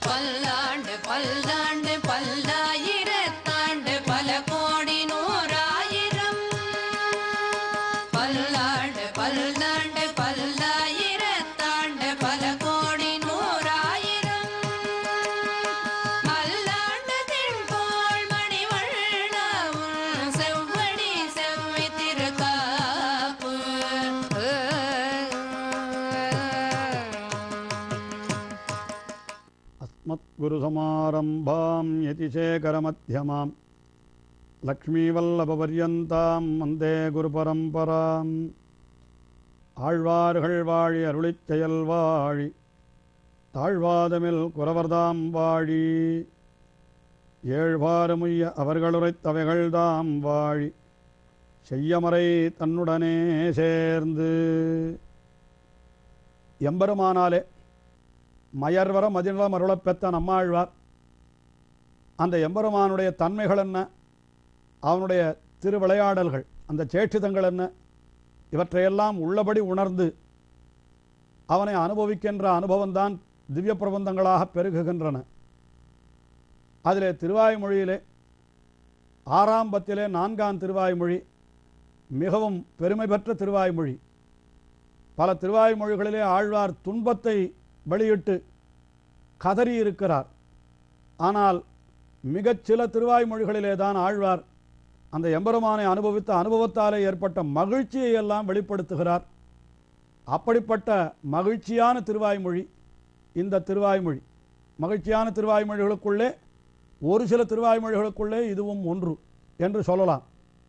பல்லாண்டு பல்லாண்டு பல்லாயிரத்தாண்டு பல கோடி நூறாயிரம் பல்லாண்டு பல்லாண்டு பல்லாயிரத்தாண்டு பல கோடி நூறாயிரம் மல்லாண்டு திண்போள் மணிவண்ணவும் செவ்வடி செவ்வி திருக்காப்பு अस्मद्गुरुसमारम्भां यतिशेखरमध्यमां லக்ஷ்மீவல்லபபர்யந்தாம் வந்தே குருபரம்பராம் ஆழ்வார்கள் வாழி அருளிச் செயல் வாழி தாழ்வாதமில் குறவர்தாம் வாழி ஏழ்வாறுமுய்ய அவர்களுரைத்தவைகள்தாம் வாழி செய்யமறை தன்னுடனே சேர்ந்து எம்பெருமானாலே மயர்வர மதிநலம் அருளப் பெற்ற நம்மாழ்வார் அந்த எம்பெருமானுடைய தன்மைகள் என்ன அவனுடைய திருவிளையாடல்கள் அந்த சேட்சிதங்கள் என்ன இவற்றையெல்லாம் உள்ளபடி உணர்ந்து அவனை அனுபவிக்கின்ற அனுபவம்தான் திவ்ய பிரபந்தங்களாக பெருகுகின்றன அதிலே திருவாய்மொழியிலே ஆறாம் பத்திலே நான்காம் திருவாய்மொழி மிகவும் பெருமை பெற்ற திருவாய்மொழி பல திருவாய்மொழிகளிலே ஆழ்வார் துன்பத்தை வெளியிட்டு கதறி இருக்கிறார் ஆனால் மிகச் சில திருவாய்மொழிகளிலே தான் ஆழ்வார் அந்த எம்பெருமானை அனுபவித்த அனுபவத்தாலே ஏற்பட்ட மகிழ்ச்சியை எல்லாம் வெளிப்படுத்துகிறார் அப்படிப்பட்ட மகிழ்ச்சியான திருவாய்மொழி இந்த திருவாய்மொழி மகிழ்ச்சியான திருவாய்மொழிகளுக்குள்ளே ஒரு சில திருவாய்மொழிகளுக்குள்ளே இதுவும் ஒன்று என்று சொல்லலாம்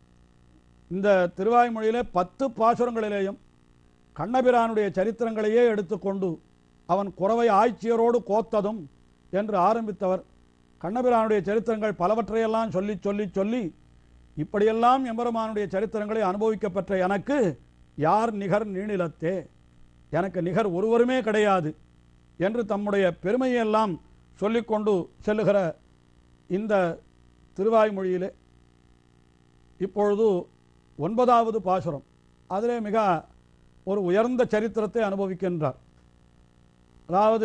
இந்த திருவாய்மொழியிலே பத்து பாசுரங்களிலேயும் கண்ணபிரானுடைய சரித்திரங்களையே எடுத்துக்கொண்டு அவன் குறவை ஆய்ச்சியரோடு கோத்ததும் என்று ஆரம்பித்தவர் கண்ணபிரானுடைய சரித்திரங்கள் பலவற்றையெல்லாம் சொல்லி சொல்லி சொல்லி இப்படியெல்லாம் எம்பெருமானுடைய சரித்திரங்களை அனுபவிக்கப் பெற்ற எனக்கு யார் நிகர் நீணிலத்தே எனக்கு நிகர் ஒருவருமே கிடையாது என்று தம்முடைய பெருமையெல்லாம் சொல்லிக்கொண்டு செல்லுகிற இந்த திருவாய்மொழியிலே இப்பொழுது ஒன்பதாவது பாசுரம் அதிலே மிக ஒரு உயர்ந்த சரித்திரத்தை அனுபவிக்கின்றார் அதாவது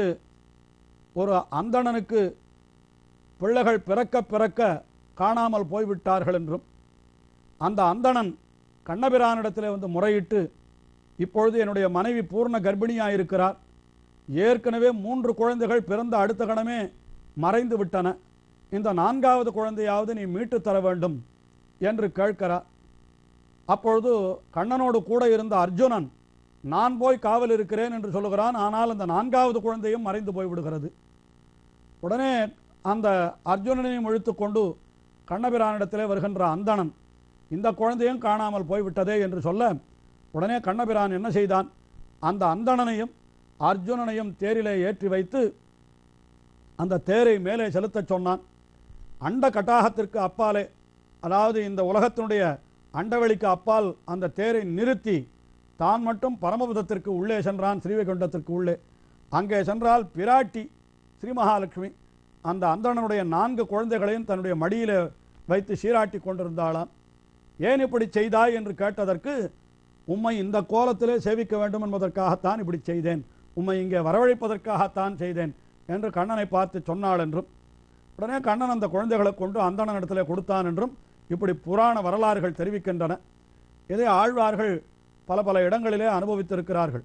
ஒரு அந்தணனுக்கு பிள்ளைகள் பிறக்க பிறக்க காணாமல் போய்விட்டார்கள் என்றும் அந்த அந்தணன் கண்ணபிரானிடத்தில் வந்து முறையிட்டு இப்பொழுது என்னுடைய மனைவி பூர்ண கர்ப்பிணியாக இருக்கிறார் ஏற்கனவே மூன்று குழந்தைகள் பிறந்த அடுத்த கணமே மறைந்து விட்டன இந்த நான்காவது குழந்தையாவது நீ மீட்டு தர வேண்டும் என்று கேட்கிறார் அப்பொழுது கண்ணனோடு கூட இருந்த அர்ஜுனன் நான் போய் காவல் இருக்கிறேன் என்று சொல்லுகிறான் ஆனால் அந்த நான்காவது குழந்தையும் மறைந்து போய்விடுகிறது உடனே அந்த அர்ஜுனனையும் இழுத்து கொண்டு கண்ணபிரானிடத்திலே வருகின்ற அந்தணன் இந்த குழந்தையும் காணாமல் போய்விட்டதே என்று சொல்ல உடனே கண்ணபிரான் என்ன செய்தான் அந்த அந்தணனையும் அர்ஜுனனையும் தேரிலே ஏற்றி வைத்து அந்த தேரை மேலே செலுத்தச் சொன்னான் அண்ட கட்டாகத்திற்கு அப்பாலே அதாவது இந்த உலகத்தினுடைய அண்டவெளிக்கு அப்பால் அந்த தேரை நிறுத்தி தான் மட்டும் பரமபதத்திற்கு உள்ளே சென்றான் ஸ்ரீவைகுண்டத்திற்கு உள்ளே அங்கே சென்றால் பிராட்டி ஸ்ரீ மகாலட்சுமி அந்த அந்தணனுடைய நான்கு குழந்தைகளையும் தன்னுடைய மடியிலே வைத்து சீராட்டி கொண்டிருந்தாளாம் ஏன் இப்படி செய்தாய் என்று கேட்டதற்கு உம்மை இந்த கோலத்திலே சேவிக்க வேண்டும் என்பதற்காகத்தான் இப்படி செய்தேன் உம்மை இங்கே வரவழைப்பதற்காகத்தான் செய்தேன் என்று கண்ணனை பார்த்து சொன்னாள் என்றும் உடனே கண்ணன் அந்த குழந்தைகளை கொண்டு அந்தணனிடத்திலே கொடுத்தான் என்றும் இப்படி புராண வரலாறுகள் தெரிவிக்கின்றன இதை ஆழ்வார்கள் பல பல இடங்களிலே அனுபவித்திருக்கிறார்கள்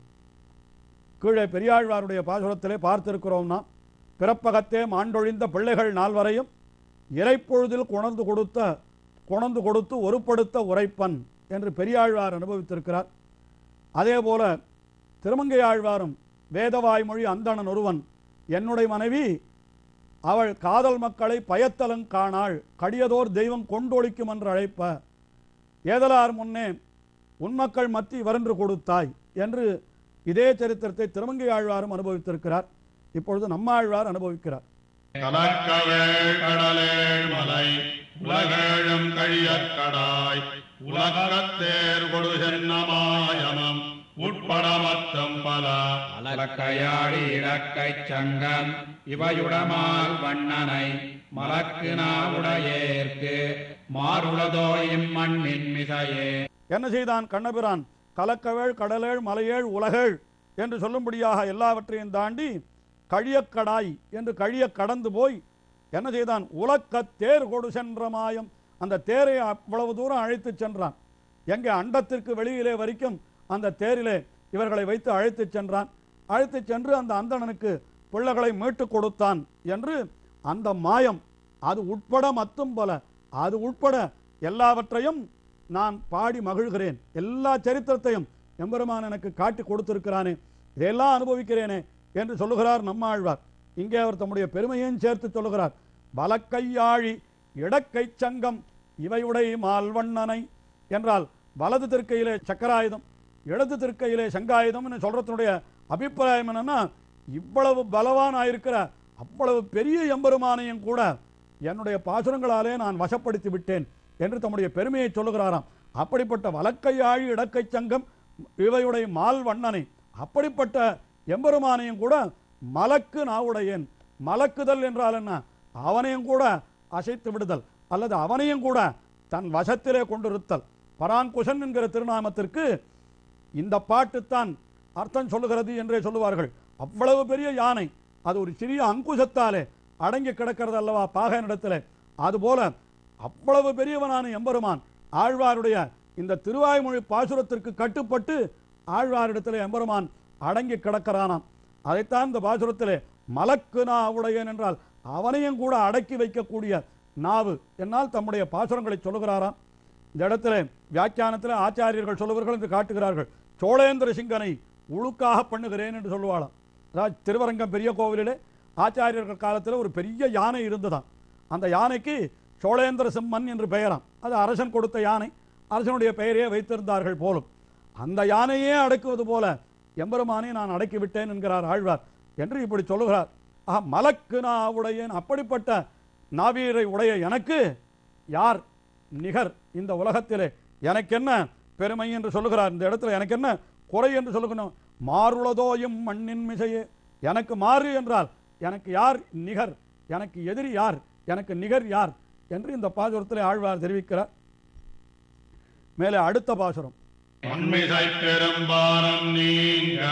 கீழே பெரியாழ்வாருடைய பாசுரத்திலே பார்த்திருக்கிறோம்னா பிறப்பகத்தே மாண்டொழிந்த பிள்ளைகள் நால்வரையும் இறைப்பொழுதில் கொணர்ந்து கொடுத்த கொணர்ந்து கொடுத்து ஒருப்படுத்த உரைப்பன் என்று பெரியாழ்வார் அனுபவித்திருக்கிறார் அதேபோல திருமங்கை ஆழ்வாரும் வேதவாய்மொழி அந்தணன் ஒருவன் என்னுடைய மனைவி அவள் காதல் மக்களை பயத்தலங் காணாள் கடியதோர் தெய்வம் கொண்டொழிக்கும் என்று அழைப்ப ஏதலார் முன்னே உன்மக்கள் மத்தி வரன்று கொடுத்தாய் என்று இதே சரித்திரத்தை திருமங்கை ஆழ்வாரும் அனுபவித்திருக்கிறார் இப்பொழுது நம்மாழ்வார் அனுபவிக்கிறார் கலக்கவேள் கடலேழ் மலை உலகேழும் கழியக் கடாய் உலகத்தேர் கொடு சென்னமாயமம் உட்பட மத்தம் பல அலக்கையாடி இலக்கைச் சங்கம் இவையுடமால் வண்ணனை மலக்கு நாவுடையேற்கு மாறுளதோ இம்மண்ணின் மிசையே என்ன செய்தான் கண்ணபிரான் கலக்கவேள் கடலேழ் மலையேழ் உலகேழ் என்று சொல்லும்படியாக எல்லாவற்றையும் தாண்டி கழியக்கடாய் என்று கழிய கடந்து போய் என்ன செய்தான் உலக்க தேர் கொடு சென்ற மாயம் அந்த தேரை அவ்வளவு தூரம் அழைத்துச் சென்றான் எங்கே அண்டத்திற்கு வெளியிலே வரைக்கும் அந்த தேரிலே இவர்களை வைத்து அழைத்துச் சென்றான் அழைத்துச் சென்று அந்த அந்தணனுக்கு பிள்ளைகளை மீட்டுக் கொடுத்தான் என்று அந்த மாயம் அது உட்பட மத்தும் போல அது உட்பட எல்லாவற்றையும் நான் பாடி மகிழ்கிறேன் எல்லா சரித்திரத்தையும் எம்பெருமான் எனக்கு காட்டி கொடுத்திருக்கிறானே இதையெல்லாம் அனுபவிக்கிறேனே என்று சொல்லுகிறார் நம்மாழ்வார் இங்கே அவர் தம்முடைய பெருமையையும் சேர்த்து சொல்லுகிறார் வலக்கையாழி இடக்கை சங்கம் இவையுடை மால்வண்ணனை என்றால் வலது திருக்கையிலே சக்கராயுதம் இடது திருக்கையிலே சங்காயுதம்னு சொல்றதுனுடைய அபிப்பிராயம் என்னன்னா இவ்வளவு பலவானாயிருக்கிற அவ்வளவு பெரிய எம்பெருமானையும் கூட என்னுடைய பாசுரங்களாலே நான் வசப்படுத்தி விட்டேன் என்று தம்முடைய பெருமையை சொல்லுகிறாராம் அப்படிப்பட்ட வலக்கையாழி இடக்கை சங்கம் இவையுடைய மால் வண்ணனை அப்படிப்பட்ட எம்பெருமானையும் கூட மலக்கு நாவுடையேன் மலக்குதல் என்றால் என்ன அவனையும் கூட அசைத்து விடுதல் அல்லது அவனையும் கூட தன் வசத்திலே கொண்டிருத்தல் பராங்குஷன் என்கிற திருநாமத்திற்கு இந்த பாட்டுத்தான் அர்த்தம் சொல்லுகிறது என்றே சொல்லுவார்கள் அவ்வளவு பெரிய யானை அது ஒரு சிறிய அங்குசத்தாலே அடங்கி கிடக்கிறது அல்லவா பாகனிடத்திலே அதுபோல அவ்வளவு பெரியவனான எம்பெருமான் ஆழ்வாருடைய இந்த திருவாய்மொழி பாசுரத்திற்கு கட்டுப்பட்டு ஆழ்வாரிடத்திலே எம்பெருமான் அடங்கி கிடக்கிறானாம் அதைத்தான் இந்த பாசுரத்திலே மலக்கு நாவுடையன் என்றால் அவனையும் கூட அடக்கி வைக்கக்கூடிய நாவு என்னால் தம்முடைய பாசுரங்களை சொல்லுகிறாராம் இந்த இடத்துல வியாக்கியானத்தில் ஆச்சாரியர்கள் சொல்லுவார்கள் என்று காட்டுகிறார்கள் சோழேந்திர சிங்கனை உழுக்காக பண்ணுகிறேன் என்று சொல்லுவாளாம் அதாவது திருவரங்கம் பெரிய கோவிலிலே ஆச்சாரியர்கள் காலத்தில் ஒரு பெரிய யானை இருந்ததாம் அந்த யானைக்கு சோழேந்திர சிம்மன் என்று பெயராம் அது அரசன் கொடுத்த யானை அரசனுடைய பெயரையே வைத்திருந்தார்கள் போலும் அந்த யானையே அடக்குவது போல எம்பெருமானை நான் அடக்கி விட்டேன் என்கிறார் ஆழ்வார் என்று இப்படி சொல்லுகிறார் ஆஹா மலக்கு நான் உடையேன் அப்படிப்பட்ட நாவீரை உடைய எனக்கு யார் நிகர் இந்த உலகத்திலே எனக்கு என்ன பெருமை என்று சொல்லுகிறார் இந்த இடத்துல எனக்கு என்ன குறை என்று சொல்லணும் மாறுளதோயும் மண்ணின் மிசையே எனக்கு மாறு என்றால் எனக்கு யார் நிகர் எனக்கு எதிரி யார் எனக்கு நிகர் யார் என்று இந்த பாசுரத்தில் ஆழ்வார் தெரிவிக்கிறார் மேலே அடுத்த பாசுரம் மண்மிசை பெரும்பாரம் நீங்க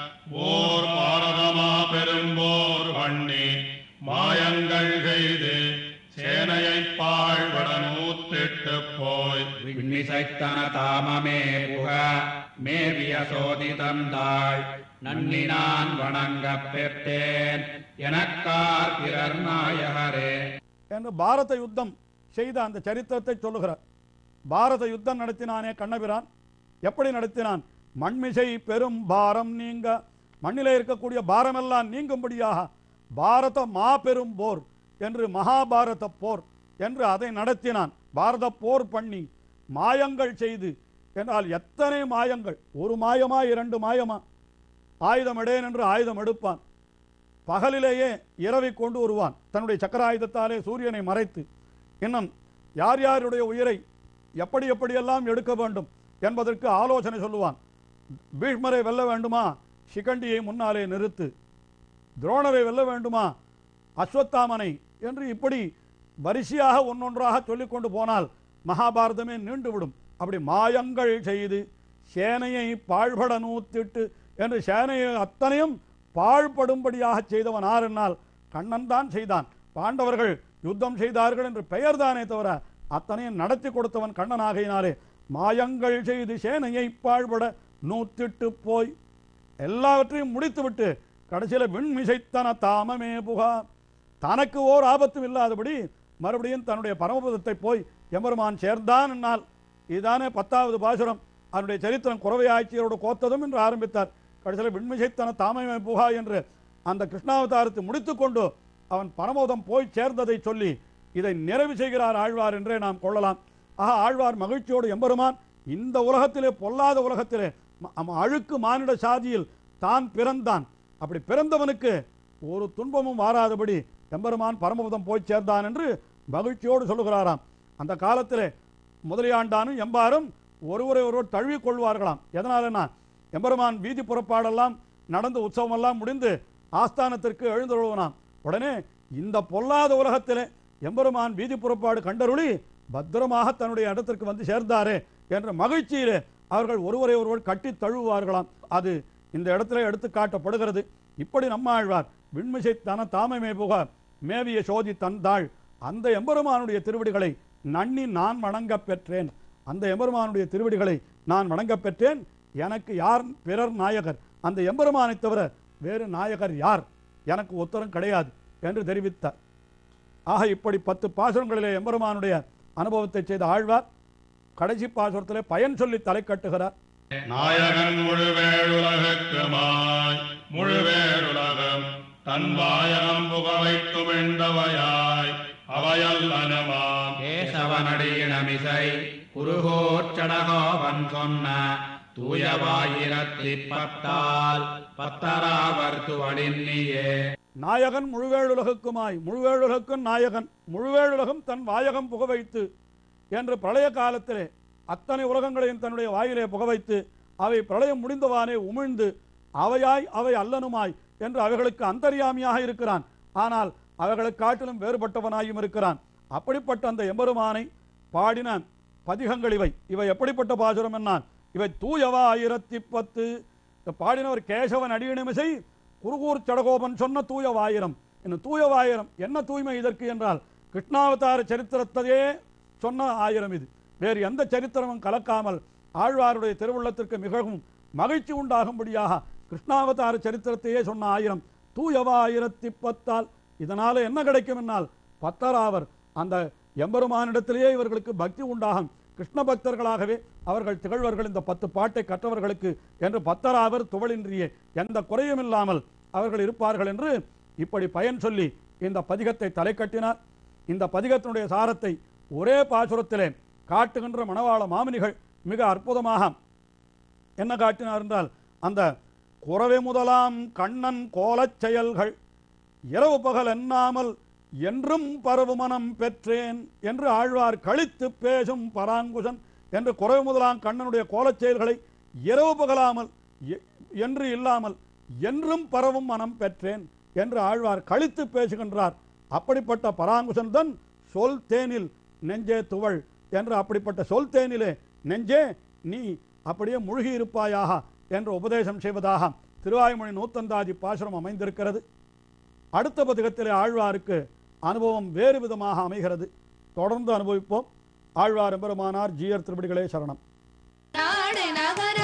ஓர் பாரதமா பெரும்போர் பண்ணி மாயங்கள் செய்து சேனையை பாழ்பட நூத்திட்டு போய் விண்ணிசைத்தன தாமமே புக மேவிய சோதிதம் தாள் நன்னினான் வணங்கப் பெற்றேன் எனக்கார் பிறர் நாயகரே என்று பாரத யுத்தம் செய்த அந்த சரித்திரத்தை சொல்லுகிறார் பாரத யுத்தம் நடத்தினானே கண்ணபிரான் எப்படி நடத்தினான் மண்மிசை பெரும் பாரம் நீங்க மண்ணிலே இருக்கக்கூடிய பாரமெல்லாம் நீங்கும்படியாக பாரத மாபெரும் போர் என்று மகாபாரத போர் என்று அதை நடத்தினான் பாரத போர் பண்ணி மாயங்கள் செய்து என்றால் எத்தனை மாயங்கள் ஒரு மாயமா இரண்டு மாயமா ஆயுதம் எடேன் என்று ஆயுதம் எடுப்பான் பகலிலேயே இரவை கொண்டு வருவான் தன்னுடைய சக்கராயுதத்தாலே சூரியனை மறைத்து இன்னும் யார் யாருடைய உயிரை எப்படி எப்படியெல்லாம் எடுக்க வேண்டும் என்பதற்கு ஆலோசனை சொல்லுவான் பீஷ்மரை வெல்ல வேண்டுமா சிகண்டியை முன்னாலே நிறுத்து துரோணரை வெல்ல வேண்டுமா அஸ்வத்தாமனை என்று இப்படி வரிசையாக ஒன்னொன்றாக சொல்லிக்கொண்டு போனால் மகாபாரதமே நீண்டுவிடும் அப்படி மாயங்கள் செய்து சேனையை பாழ்பட நூத்திட்டு என்று சேனையை அத்தனையும் பாழ்படும்படியாக செய்தவன் ஆர் என்னால் கண்ணன் தான் செய்தான் பாண்டவர்கள் யுத்தம் செய்தார்கள் என்று பெயர்தானே தவிர அத்தனையும் நடத்தி கொடுத்தவன் கண்ணனாகையினாலே மாயங்கள் செய்து சேனையை பாழ்பட நூத்திட்டு போய் எல்லாவற்றையும் முடித்துவிட்டு கடைசியில் விண்மிசைத்தன தாமமே புகா தனக்கு ஓர் ஆபத்தும் இல்லாதபடி மறுபடியும் தன்னுடைய பரமபதத்தை போய் எம்பெருமான் சேர்ந்தான் என்னால் இதுதானே பத்தாவது பாசுரம் அவனுடைய சரித்திரம் குறவையாட்சியரோடு கோத்ததும் என்று ஆரம்பித்தார் கடைசியில் விண்மிசைத்தன தாமமே புகா என்று அந்த கிருஷ்ணாவதாரத்தை முடித்துக்கொண்டு அவன் பரமோதம் போய் சேர்ந்ததை சொல்லி இதை நிறைவு செய்கிறார் ஆழ்வார் என்றே நாம் கொள்ளலாம் ஆக ஆழ்வார் மகிழ்ச்சியோடு எம்பெருமான் இந்த உலகத்திலே பொல்லாத உலகத்திலே ம- அம் அழுக்கு மானிட சாதியில் தான் பிறந்தான் அப்படி பிறந்தவனுக்கு ஒரு துன்பமும் வாராதபடி எம்பெருமான் பரமபதம் போய் சேர்ந்தான் என்று மகிழ்ச்சியோடு சொல்லுகிறாராம் அந்த காலத்திலே முதலியாண்டானும் எம்பாரும் ஒருவரை ஒருவர் தழுவிக் கொள்வார்களாம் எதனாலனா எம்பெருமான் வீதி புறப்பாடெல்லாம் நடந்து உற்சவமெல்லாம் முடிந்து ஆஸ்தானத்திற்கு எழுந்தருள்வனாம் உடனே இந்த பொல்லாத உலகத்திலே எம்பெருமான் வீதி புறப்பாடு கண்டருளி பத்திரமாக தன்னுடைய இடத்திற்கு வந்து சேர்ந்தாரே என்ற மகிழ்ச்சியிலே அவர்கள் ஒருவரை ஒருவர் கட்டி தழுவுவார்களாம் அது இந்த இடத்துல எடுத்து காட்டப்படுகிறது இப்படி நம்மாழ்வார் விண்மிசை தன தாமமே புக மேவிய சோதி தந்தாள் அந்த எம்பெருமானுடைய திருவடிகளை நன்னி நான் வணங்கப் பெற்றேன் அந்த எம்பெருமானுடைய திருவடிகளை நான் வணங்கப் பெற்றேன் எனக்கு யார் பிறர் நாயகர் அந்த எம்பெருமானைத் தவிர வேறு நாயகர் யார் எனக்கு உத்தரம் கிடையாது என்று தெரிவித்தார் ஆக இப்படி பத்து பாசுரங்களிலே எம்பெருமானுடைய அனுபவத்தை செய்த ஆழ்வார் கடைசி பாசுரத்திலே பயன் சொல்லி தலை கட்டுகிறார் நாயகன் முழுவேழுலகுக்குமாய் முழுவேழுலகம் தன் வாயகம் புக வைத்துமெண்டவையாய் அவையல்லனமாம் கேசவனடியினமிசை குருகோச்சடகோவன் சொன்ன தூயவாயிரத்தி பத்தால் பத்தராவர் துவடின்னியே நாயகன் முழுவேழுலகுக்குமாய் முழுவேழுலகுக்கும் நாயகன் முழுவேழுலகம் தன் வாயகம் புக வைத்து என்று பிரளய காலத்திலே அத்தனை உலகங்களையும் தன்னுடைய வாயிலே புக வைத்து அவை பிரளயம் முடிந்தவானே உமிழ்ந்து அவையாய் அவை அல்லனுமாய் என்று அவைகளுக்கு அந்தர்யாமியாக இருக்கிறான் ஆனால் அவைகளைக் காட்டிலும் வேறுபட்டவனாயும் இருக்கிறான் அப்படிப்பட்ட அந்த எம்பெருமானை பாடின பதிகங்கள் இவை இவை எப்படிப்பட்ட பாசுரம் என்னான் இவை தூயவா ஆயிரத்தி பத்து இந்த பாடினவர் கேசவன் அடியினமிசை குருகூர் சடகோபன் சொன்ன தூயவாயிரம் இன்னும் தூயவாயிரம் என்ன தூய்மை இதற்கு என்றால் கிருஷ்ணாவதார சரித்திரத்தையே சொன்ன ஆயிரம் இது வேறு எந்த சரித்திரமும் கலக்காமல் ஆழ்வாருடைய திருவுள்ளத்திற்கு மிகவும் மகிழ்ச்சி உண்டாகும்படியாக கிருஷ்ணாவதார சரித்திரத்தையே சொன்ன ஆயிரம் தூயவா ஆயிரத்தி பத்தால் இதனால என்ன கிடைக்கும் என்னால் பத்தராவர் அந்த எம்பெருமானிடத்திலேயே இவர்களுக்கு பக்தி உண்டாகும் கிருஷ்ண பக்தர்களாகவே அவர்கள் திகழ்வர்கள் இந்த பத்து பாட்டை கற்றவர்களுக்கு என்று பத்தராவர் துவளின்றியே எந்த குறையும் இல்லாமல் அவர்கள் இருப்பார்கள் என்று இப்படி பயன் சொல்லி இந்த பதிகத்தை தலை கட்டினார் இந்த பதிகத்தினுடைய சாரத்தை ஒரே பாசுரத்திலே காட்டுகின்ற மணவாள மாமுனிகள் மிக அற்புதமாக என்ன காட்டினார் என்றால் அந்த குறவை முதலாம் கண்ணன் கோலச் செயல்கள் இரவு பகல் எண்ணாமல் என்றும் பரவு மனம் பெற்றேன் என்று ஆழ்வார் கழித்து பேசும் பராங்குசன் என்று குறவு முதலாம் கண்ணனுடைய கோலச் செயல்களை இரவு பகலாமல் எ- என்று இல்லாமல் என்றும் பரவும் மனம் பெற்றேன் என்று ஆழ்வார் கழித்து பேசுகின்றார் அப்படிப்பட்ட பராங்குசன் தான் சொல் தேனில் நெஞ்சே துவள் என்று அப்படிப்பட்ட சொல் தேனிலே நெஞ்சே நீ அப்படியே முழுகி இருப்பாயாக என்று உபதேசம் செய்வதாக திருவாய்மொழி நூத்தந்தாதி பாசுரம் அமைந்திருக்கிறது அடுத்த பதிகத்திலே ஆழ்வாருக்கு அனுபவம் வேறு விதமாக அமைகிறது தொடர்ந்து அனுபவிப்போம் ஆழ்வார் எம்பெருமானார் ஜீயர் திருப்படிகளே சரணம் நாடு நகர